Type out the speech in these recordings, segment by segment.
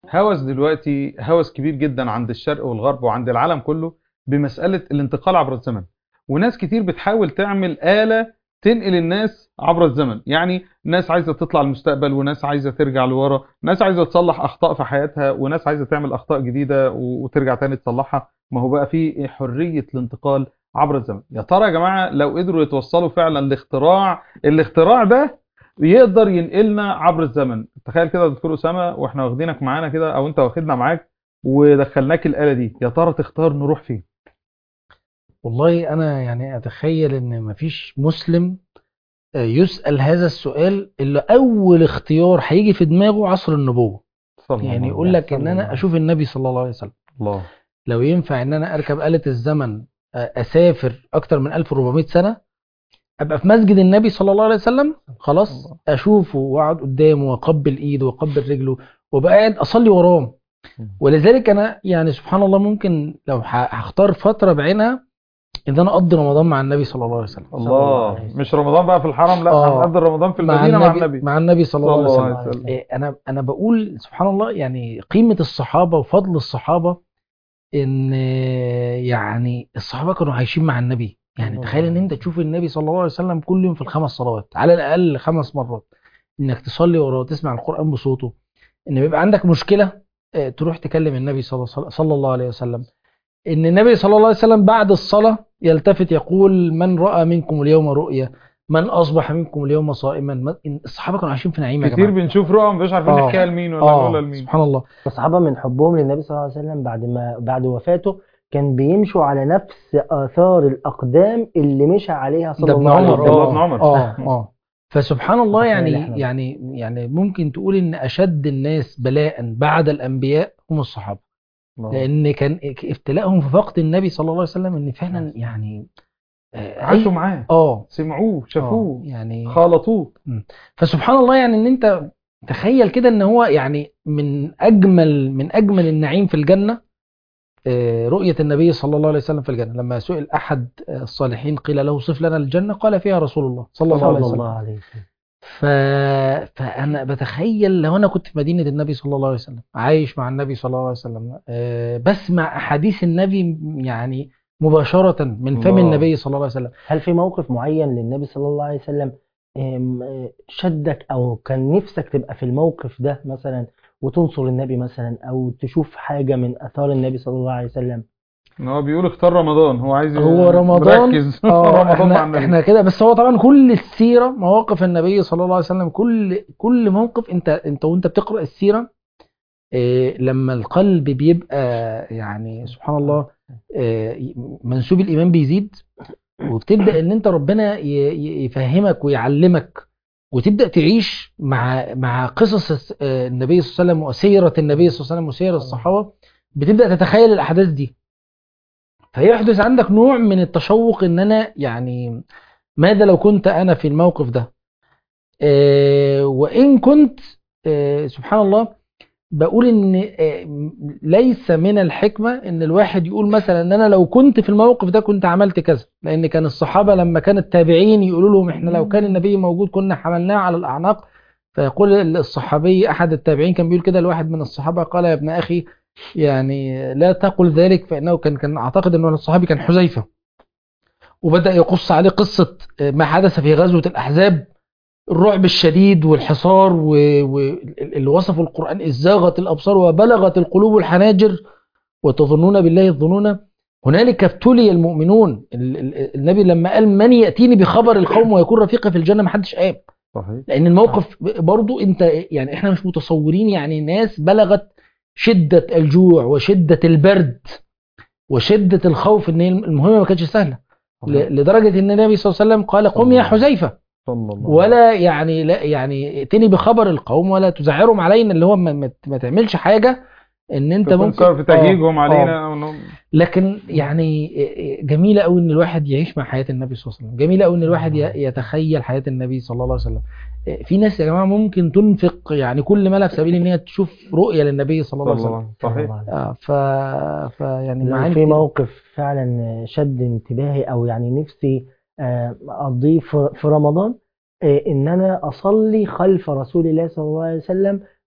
هوس دلوقتي هوس كبير جدا عند الشرق والغرب وعند العالم كله بمسألة الانتقال عبر الزمن وناس كتير بتحاول تعمل آلة تنقل الناس عبر الزمن يعني ناس عايزة تطلع المستقبل وناس عايزة ترجع لورا ناس عايزة تصلح أخطاء في حياتها وناس عايزة تعمل أخطاء جديدة و- وترجع تاني تصلحها ما هو بقى في حرية الانتقال عبر الزمن يا ترى يا جماعة لو قدروا يتوصلوا فعلا لاختراع الاختراع ده يقدر ينقلنا عبر الزمن تخيل كده يا دكتور أسامة واحنا واخدينك معانا كده او انت واخدنا معاك ودخلناك الآلة دي يا ترى تختار نروح فين والله انا يعني اتخيل ان مفيش مسلم آه، يسأل هذا السؤال الا اول اختيار هيجي في دماغه عصر النبوة صلى الله يعني عليه يقول لك صلى ان الله انا عليه اشوف النبي صلى الله عليه وسلم الله لو ينفع ان انا اركب آلة الزمن آه، اسافر اكتر من 1400 سنة ابقى في مسجد النبي صلى الله عليه وسلم خلاص الله. اشوفه واقعد قدامه واقبل ايده واقبل رجله وابقى قاعد اصلي وراه ولذلك انا يعني سبحان الله ممكن لو ه- هختار فتره بعينها ان انا اقضي رمضان مع النبي صلى الله عليه وسلم الله مش رمضان بقى في الحرم لا آه. هنقضي رمضان في مع المدينة النبي مع النبي مع النبي صلى الله عليه صلى وسلم الله عليه وسلم. إيه، انا انا بقول سبحان الله يعني قيمه الصحابه وفضل الصحابه ان آه، يعني الصحابه كانوا عايشين مع النبي يعني الله تخيل ان انت تشوف النبي صلى الله عليه وسلم كل يوم في الخمس صلوات على الاقل خمس مرات انك تصلي وراه وتسمع القران بصوته ان بيبقى عندك مشكله آه، تروح تكلم النبي صلى صلى الله عليه وسلم ان النبي صلى الله عليه وسلم بعد الصلاه يلتفت يقول من راى منكم اليوم رؤيا من اصبح منكم اليوم صائما من- إن الصحابه كانوا عايشين في نعيم يا كتير جماعه بنشوف رؤى مش عارفين آه. نحكيها لمين ولا نقولها اه لمين سبحان الله الصحابة من حبهم للنبي صلى الله عليه وسلم بعد ما بعد وفاته كان بيمشوا على نفس آثار الأقدام اللي مشى عليها صلى ده ابن الله عليه عمر عبد الله وسلم بن عمر. اه اه فسبحان الله تخيل يعني إحنا. يعني يعني ممكن تقول ان اشد الناس بلاء بعد الانبياء هم الصحابه الله. لان كان ابتلاءهم في فقد النبي صلى الله عليه وسلم ان فعلا يعني آه، عاشوا أي- معاه اه سمعوه آه، شافوه يعني خالطوه فسبحان الله يعني ان انت تخيل كده ان هو يعني من اجمل من اجمل النعيم في الجنه آه، رؤيه النبي صلى الله عليه وسلم في الجنه لما سئل احد آه، الصالحين قيل له صف لنا الجنه قال فيها رسول الله صلى الله عليه صلى وسلم الله عليه وسلم ف... فانا بتخيل لو انا كنت في مدينه النبي صلى الله عليه وسلم عايش مع النبي صلى الله عليه وسلم آه، بسمع احاديث النبي يعني مباشره من فم الله. النبي صلى الله عليه وسلم هل في موقف معين للنبي صلى الله عليه وسلم آم، آه، شدك أو كان نفسك تبقى في الموقف ده مثلا وتنصر النبي مثلا أو تشوف حاجة من آثار النبي صلى الله عليه وسلم ان هو بيقول اختار رمضان هو عايز هو رمضان مركز اه رمضان مع احنا النبي احنا كده بس هو طبعا كل السيره مواقف النبي صلى الله عليه وسلم كل كل موقف انت انت وانت بتقرا السيره إيه لما القلب بيبقى يعني سبحان الله إيه منسوب الايمان بيزيد وبتبدا ان انت ربنا ي- ي- يفهمك ويعلمك وتبدا تعيش مع مع قصص الس- آه، النبي صلى الله عليه وسلم وسيره النبي صلى الله عليه وسلم وسير الصحابه بتبدا تتخيل الاحداث دي فيحدث عندك نوع من التشوق ان انا يعني ماذا لو كنت انا في الموقف ده آه، وان كنت آه، سبحان الله بقول ان آه، ليس من الحكمه ان الواحد يقول مثلا ان انا لو كنت في الموقف ده كنت عملت كذا لان كان الصحابه لما كان التابعين يقولوا لهم احنا لو كان النبي موجود كنا حملناه على الاعناق فيقول الصحابي احد التابعين كان بيقول كده لواحد من الصحابه قال يا ابن اخي يعني لا تقل ذلك فانه كان كان اعتقد انه الصحابي كان حذيفه وبدا يقص عليه قصه ما حدث في غزوه الاحزاب الرعب الشديد والحصار واللي وصفه القران اذ زاغت الابصار وبلغت القلوب الحناجر وتظنون بالله الظنون هنالك ابتلي المؤمنون ال- ال- النبي لما قال من ياتيني بخبر القوم ويكون رفيقي في الجنه ما حدش قام صحيح لان الموقف برضو انت يعني احنا مش متصورين يعني ناس بلغت شدة الجوع وشدة البرد وشدة الخوف ان المهمة ما كانتش سهلة صحيح. ل- لدرجة ان النبي صلى الله عليه وسلم قال قم يا حذيفة صلى الله عليه ولا يعني لا يعني ائتني بخبر القوم ولا تزعرهم علينا اللي هو ما, ما, ما تعملش حاجة ان انت تكون ممكن سبب في تهييجهم آه، علينا أو إنهم- لكن يعني جميلة قوي ان الواحد يعيش مع حياة النبي صلى الله عليه وسلم جميلة قوي ان الواحد ي- يتخيل حياة النبي صلى الله عليه وسلم في ناس يا جماعة ممكن تنفق يعني كل مالها في سبيل ان هي تشوف رؤية للنبي صلى الله صلى عليه الله وسلم عليه وسلم. صحيح آه ف... ف يعني لو معاني في كتير. موقف فعلا شد انتباهي او يعني نفسي آه، اقضيه في في رمضان آه، ان انا اصلي خلف رسول الله صلى الله عليه وسلم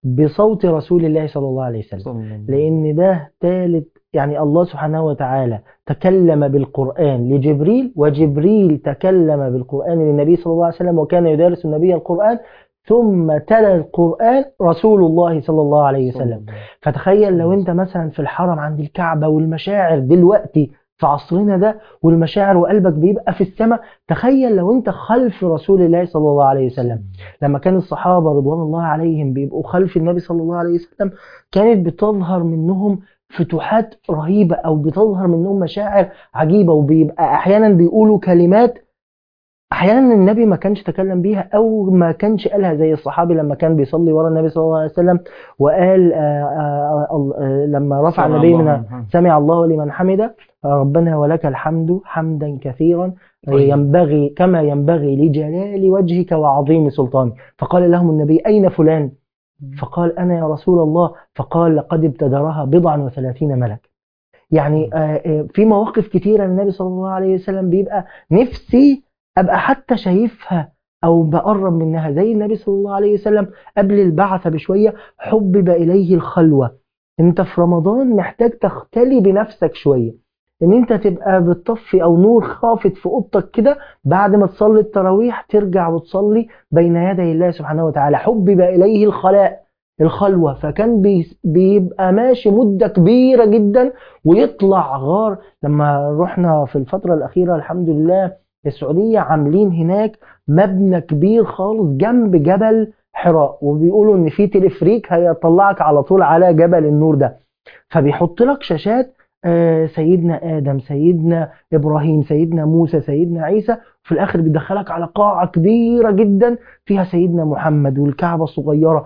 بصوت رسول الله صلى الله عليه وسلم لأن ده ثالث يعني الله سبحانه وتعالى تكلم بالقرآن لجبريل وجبريل تكلم بالقرآن للنبي صلى الله عليه وسلم وكان يدارس النبي القرآن ثم تلا القرآن رسول الله صلى الله عليه وسلم فتخيل لو انت مثلا في الحرم عند الكعبة والمشاعر دلوقتي في عصرنا ده والمشاعر وقلبك بيبقى في السماء تخيل لو انت خلف رسول الله صلى الله عليه وسلم لما كان الصحابة رضوان الله عليهم بيبقوا خلف النبي صلى الله عليه وسلم كانت بتظهر منهم فتوحات رهيبة أو بتظهر منهم مشاعر عجيبة وبيبقى أحيانا بيقولوا كلمات أحيانا النبي ما كانش تكلم بيها أو ما كانش قالها زي الصحابي لما كان بيصلي ورا النبي صلى الله عليه وسلم وقال آه آه آه آه لما رفع سمع النبي الله من لمن سمع الله لمن حمده ربنا ولك الحمد حمدا كثيرا طيب. ينبغي كما ينبغي لجلال وجهك وعظيم سلطانك فقال لهم النبي أين فلان فقال أنا يا رسول الله فقال لقد ابتدرها بضعا وثلاثين ملك يعني آه، آه، في مواقف كتيرة النبي صلى الله عليه وسلم بيبقى نفسي أبقى حتى شايفها أو بقرب منها زي النبي صلى الله عليه وسلم قبل البعثة بشوية حبب إليه الخلوة أنت في رمضان محتاج تختلي بنفسك شوية ان انت تبقى بتطفي او نور خافت في اوضتك كده بعد ما تصلي التراويح ترجع وتصلي بين يدي الله سبحانه وتعالى حبب اليه الخلاء الخلوه فكان بي- بيبقى ماشي مده كبيره جدا ويطلع غار لما رحنا في الفتره الاخيره الحمد لله السعوديه عاملين هناك مبنى كبير خالص جنب جبل حراء وبيقولوا ان في تلفريك هيطلعك على طول على جبل النور ده فبيحط لك شاشات آه، سيدنا آدم سيدنا إبراهيم سيدنا موسى سيدنا عيسى في الآخر بيدخلك على قاعة كبيرة جدا فيها سيدنا محمد والكعبة الصغيرة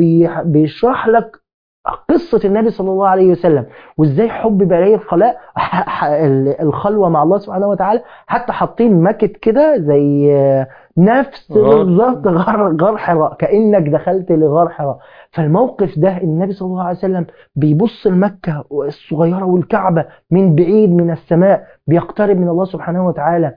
وبيشرح لك قصة النبي صلى الله عليه وسلم وازاي حبب إليه الخلاء ح- ح- ال- الخلوة مع الله سبحانه وتعالى حتى حاطين ماكت كده زي آه، نفس غار. بالظبط غار غار حراء كأنك دخلت لغار حراء فالموقف ده النبي صلى الله عليه وسلم بيبص لمكة الصغيرة والكعبة من بعيد من السماء بيقترب من الله سبحانه وتعالى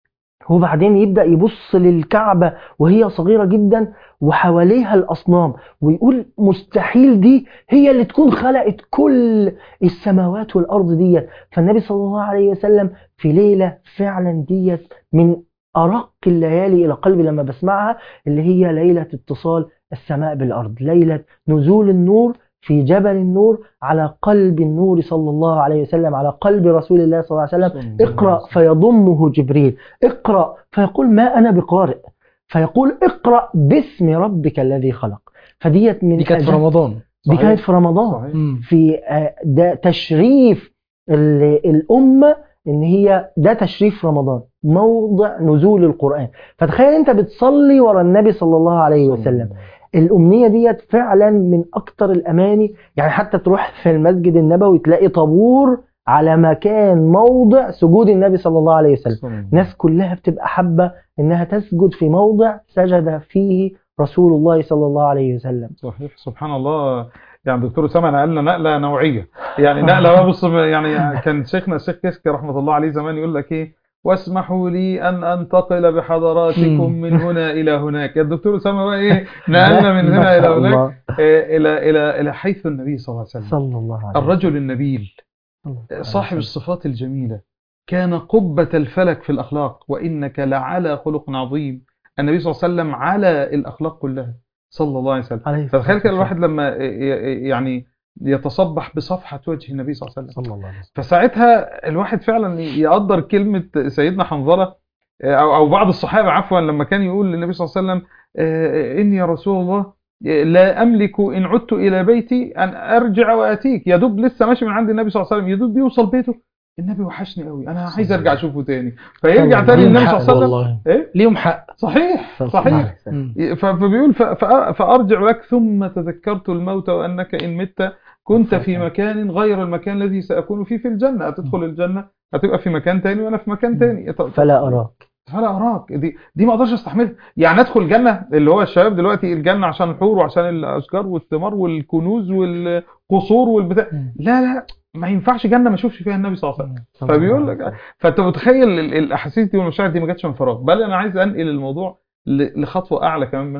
وبعدين يبدأ يبص للكعبة وهي صغيرة جدا وحواليها الأصنام ويقول مستحيل دي هي اللي تكون خلقت كل السماوات والأرض ديت فالنبي صلى الله عليه وسلم في ليلة فعلا ديت من أرق الليالي إلى قلبي لما بسمعها اللي هي ليلة اتصال السماء بالأرض ليلة نزول النور في جبل النور على قلب النور صلى الله عليه وسلم على قلب رسول الله صلى الله عليه وسلم اقرأ فيضمه جبريل اقرأ فيقول ما أنا بقارئ فيقول اقرأ باسم ربك الذي خلق فديت من دي كانت في أجل- رمضان دي كانت في رمضان صحيح مم. في آه، ده تشريف ال- الأمة إن هي ده تشريف رمضان موضع نزول القرآن فتخيل أنت بتصلي ورا النبي صلى الله عليه وسلم الأمنية ديت فعلا من أكتر الأماني يعني حتى تروح في المسجد النبوي تلاقي طابور على مكان موضع سجود النبي صلى الله عليه وسلم الناس كلها بتبقى حابة إنها تسجد في موضع سجد فيه رسول الله صلى الله عليه وسلم صحيح سبحان الله يعني دكتور اسامه نقلنا نقله نوعيه يعني نقله بقى بص يعني كان شيخنا الشيخ كشك رحمه الله عليه زمان يقول لك ايه واسمحوا لي ان انتقل بحضراتكم مم. من هنا الى هناك يا الدكتور اسامه بقى ايه نقلنا من هنا ما الى شاء هناك الله. إيه، الى الى الى حيث النبي صلى الله عليه وسلم صلى الله عليه وسلم الرجل النبيل صلى الله عليه صاحب وسلم. الصفات الجميلة كان قبة الفلك في الأخلاق وإنك لعلى خلق عظيم النبي صلى الله عليه وسلم على الأخلاق كلها صلى الله عليه وسلم عليه الصلاة فتخيل كده والسلام. الواحد لما ي- ي- يعني يتصبح بصفحة وجه النبي صلى الله عليه وسلم صلى الله عليه وسلم فساعتها الواحد فعلا يقدر كلمة سيدنا حنظلة أو أو بعض الصحابة عفوا لما كان يقول للنبي صلى الله عليه وسلم آه، إني يا رسول الله لا أملك إن عدت إلى بيتي أن أرجع وأتيك يا دوب لسه ماشي من عند النبي صلى الله عليه وسلم يا دوب بيوصل بيته النبي وحشني قوي أنا عايز أرجع أشوفه تاني فيرجع تاني ليهم النبي حق صلى الله عليه وسلم والله إيه ليهم حق صحيح صلى الله عليه صحيح وسلم. مم. ف- فبيقول ف- ف- فأرجع لك ثم تذكرت الموت وأنك إن مت كنت في مكان غير المكان الذي سأكون فيه في الجنة هتدخل الجنة هتبقى في مكان تاني وأنا في مكان تاني ط- فلا أراك فلا أراك دي دي ما أقدرش أستحملها يعني أدخل الجنة اللي هو الشباب دلوقتي الجنة عشان الحور وعشان الأشجار والثمار والكنوز والقصور والبتاع مم. لا لا ما ينفعش جنة ما أشوفش فيها النبي صلى الله عليه وسلم صلى فبيقول الله لك عليه فانت متخيل ال- الاحاسيس دي والمشاعر دي ما جاتش من فراغ بل انا عايز انقل الموضوع ل- لخطوه اعلى كمان منها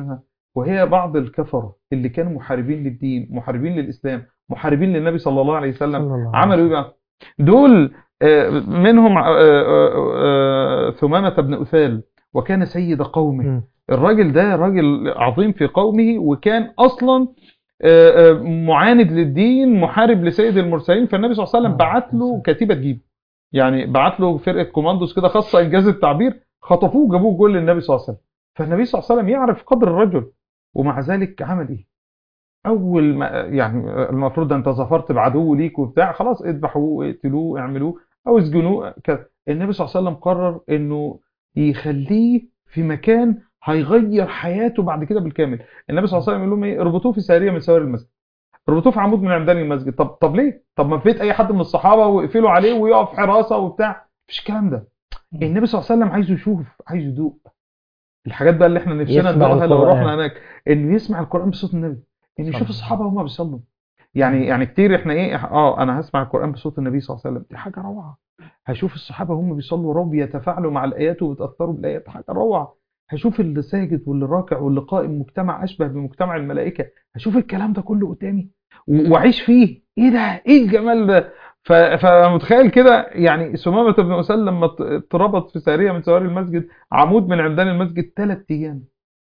وهي بعض الكفرة اللي كانوا محاربين للدين محاربين للإسلام محاربين للنبي صلى الله عليه وسلم صلى الله عليه عملوا ايه بقى دول آه، منهم آه، آه، آه، ثمامة بن أثال وكان سيد قومه مم. الراجل ده راجل عظيم في قومه وكان أصلا آه، آه، معاند للدين محارب لسيد المرسلين فالنبي صلى الله عليه وسلم آه، بعت له سلام. كتيبة تجيبه يعني بعت له فرقة كوماندوس كده خاصة إنجاز التعبير خطفوه جابوه جول للنبي صلى الله عليه وسلم فالنبي صلى الله عليه وسلم يعرف قدر الرجل ومع ذلك عمل ايه اول ما يعني المفروض ده انت ظفرت بعدو ليك وبتاع خلاص اذبحوه اقتلوه اعملوه او اسجنوه كذا النبي صلى الله عليه وسلم قرر انه يخليه في مكان هيغير حياته بعد كده بالكامل النبي صلى الله عليه وسلم يقول لهم ايه اربطوه في ساريه من سواري المسجد اربطوه في عمود من عمدان المسجد طب طب ليه طب ما في بيت اي حد من الصحابه ويقفلوا عليه ويقف حراسه وبتاع مفيش الكلام ده النبي صلى الله عليه وسلم عايزه يشوف عايزه يدوق الحاجات بقى اللي احنا نفسنا يسمع ندوقها لو القرآن. رحنا هناك انه يسمع القران بصوت النبي انه يشوف صلى الصحابه وهم بيصلوا يعني يعني كتير احنا ايه اه انا هسمع القران بصوت النبي صلى الله عليه وسلم دي حاجه روعه هشوف الصحابه وهم بيصلوا رب يتفاعلوا مع الايات وبيتاثروا بالايات حاجه روعه هشوف اللي ساجد واللي راكع واللي قائم مجتمع اشبه بمجتمع الملائكه هشوف الكلام ده كله قدامي و- واعيش فيه ايه ده ايه الجمال ده ف- فمتخيل كده يعني سمامة بن أسال لما ت- اتربط في سارية من سواري المسجد عمود من عمدان المسجد ثلاث أيام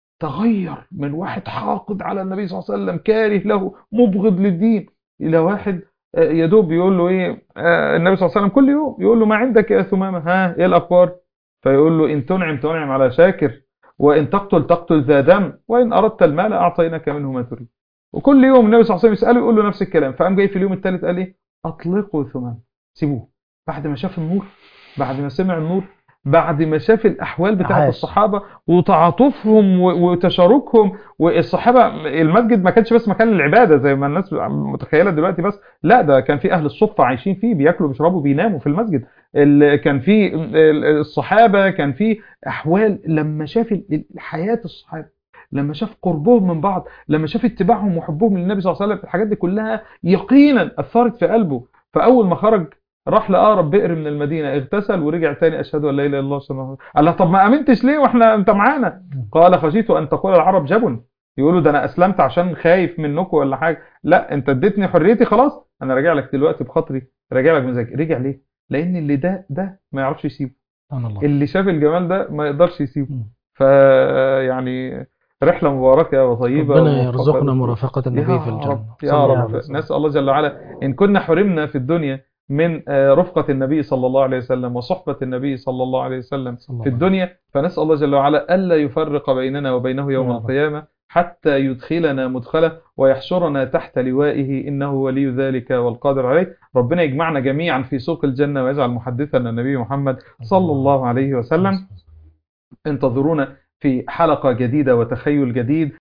تغير من واحد حاقد على النبي صلى الله عليه وسلم كاره له مبغض للدين إلى واحد آه، يا دوب يقول له إيه آه، النبي صلى الله عليه وسلم كل يوم يقول له ما عندك يا ثمامة ها إيه الأخبار فيقول له إن تنعم تنعم على شاكر وإن تقتل تقتل ذا دم وإن أردت المال أعطيناك منه ما تريد وكل يوم النبي صلى الله عليه وسلم يسأله يقول له نفس الكلام فقام جاي في اليوم الثالث قال إيه أطلقوا ثمامة سيبوه بعد ما شاف النور بعد ما سمع النور بعد ما شاف الأحوال بتاعت عاش. الصحابة وتعاطفهم و- وتشاركهم والصحابة المسجد ما كانش بس مكان للعبادة زي ما الناس متخيلة دلوقتي بس لا ده كان في أهل الصفة عايشين فيه بياكلوا بيشربوا بيناموا في المسجد ال- كان في ال- الصحابة كان في أحوال لما شاف ال- حياة الصحابة لما شاف قربهم من بعض لما شاف اتباعهم وحبهم للنبي صلى الله عليه وسلم الحاجات دي كلها يقينا أثرت في قلبه فأول ما خرج راح لأقرب بئر من المدينة اغتسل ورجع تاني أشهد أن لا إله إلا الله صلى الله عليه وسلم قال له طب ما أمنتش ليه وإحنا أنت معانا قال خشيت أن تقول العرب جبن يقولوا ده أنا أسلمت عشان خايف منكم ولا حاجة لا أنت اديتني حريتي خلاص أنا راجع لك دلوقتي بخاطري راجع لك مزاجي رجع ليه؟ لأن اللي ده ده ما يعرفش يسيبه سبحان الله اللي شاف الجمال ده ما يقدرش يسيبه مم. فيعني رحلة مباركة وطيبة ربنا وموفقة يرزقنا للكل. مرافقة النبي يا في الجنة رب صلى يا الله رب عليه وسلم. نسأل الله جل وعلا إن كنا حرمنا في الدنيا من آه، رفقة النبي صلى الله عليه وسلم وصحبة النبي صلى الله عليه وسلم صلى الله في عليه الدنيا فنسأل الله جل وعلا ألا يفرق بيننا وبينه يوم يا رب. القيامة حتى يدخلنا مدخله ويحشرنا تحت لوائه إنه ولي ذلك والقادر عليه ربنا يجمعنا جميعا في سوق الجنة ويجعل محدثنا النبي محمد صلى الله عليه وسلم انتظرونا في حلقة جديدة وتخيل جديد